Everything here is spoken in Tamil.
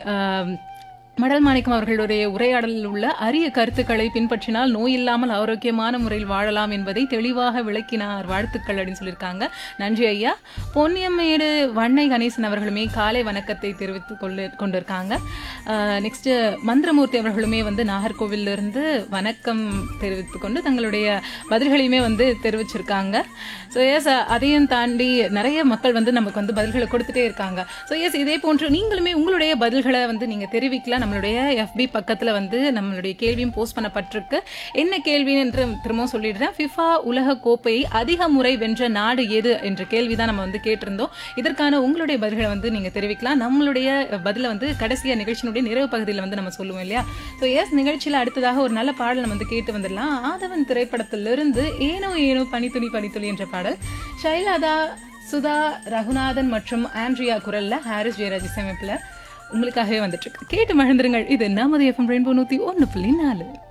ஆம், மடல் மாணிக்கம் அவர்களுடைய உரையாடலில் உள்ள அரிய கருத்துக்களை பின்பற்றினால் நோய் இல்லாமல் ஆரோக்கியமான முறையில் வாழலாம் என்பதை தெளிவாக விளக்கினார் வாழ்த்துக்கள் அப்படின்னு சொல்லியிருக்காங்க நன்றி ஐயா பொன்னியம்மேடு வண்ணை கணேசன் அவர்களுமே காலை வணக்கத்தை தெரிவித்து கொண்டு கொண்டிருக்காங்க நெக்ஸ்ட் மந்திரமூர்த்தி அவர்களுமே வந்து நாகர்கோவில்ல இருந்து வணக்கம் தெரிவித்து கொண்டு தங்களுடைய பதில்களையுமே வந்து தெரிவிச்சிருக்காங்க ஸோ எஸ் அதையும் தாண்டி நிறைய மக்கள் வந்து நமக்கு வந்து பதில்களை கொடுத்துட்டே இருக்காங்க ஸோ எஸ் இதே போன்று நீங்களுமே உங்களுடைய பதில்களை வந்து நீங்க தெரிவிக்கலாம் நம்மளுடைய எஃபி பக்கத்துல வந்து நம்மளுடைய கேள்வியும் போஸ்ட் பண்ணப்பட்டிருக்கு என்ன கேள்வி என்று திரும்பவும் சொல்லிடுறேன் ஃபிஃபா உலக கோப்பையை அதிக முறை வென்ற நாடு எது என்ற கேள்வி தான் நம்ம வந்து கேட்டிருந்தோம் இதற்கான உங்களுடைய பதில்களை வந்து நீங்க தெரிவிக்கலாம் நம்மளுடைய பதில வந்து கடைசியா நிகழ்ச்சியினுடைய நிறைவு பகுதியில் வந்து நம்ம சொல்லுவோம் இல்லையா ஸோ எஸ் நிகழ்ச்சியில் அடுத்ததாக ஒரு நல்ல பாடல் நம்ம வந்து கேட்டு வந்துடலாம் ஆதவன் திரைப்படத்திலிருந்து ஏனோ ஏனோ பனித்துளி பனித்துளி என்ற பாடல் ஷைலாதா சுதா ரகுநாதன் மற்றும் ஆண்ட்ரியா குரல்ல ஹாரிஸ் ஜெயராஜ் இசையமைப்புல உங்களுக்காகவே வந்துட்டு இருக்கு கேட்டு மகிழ்ந்துருங்கள் இது நமது எஃப்எம் ரெயின்போ நூத்தி ஒன்னு புள்ளி நாலு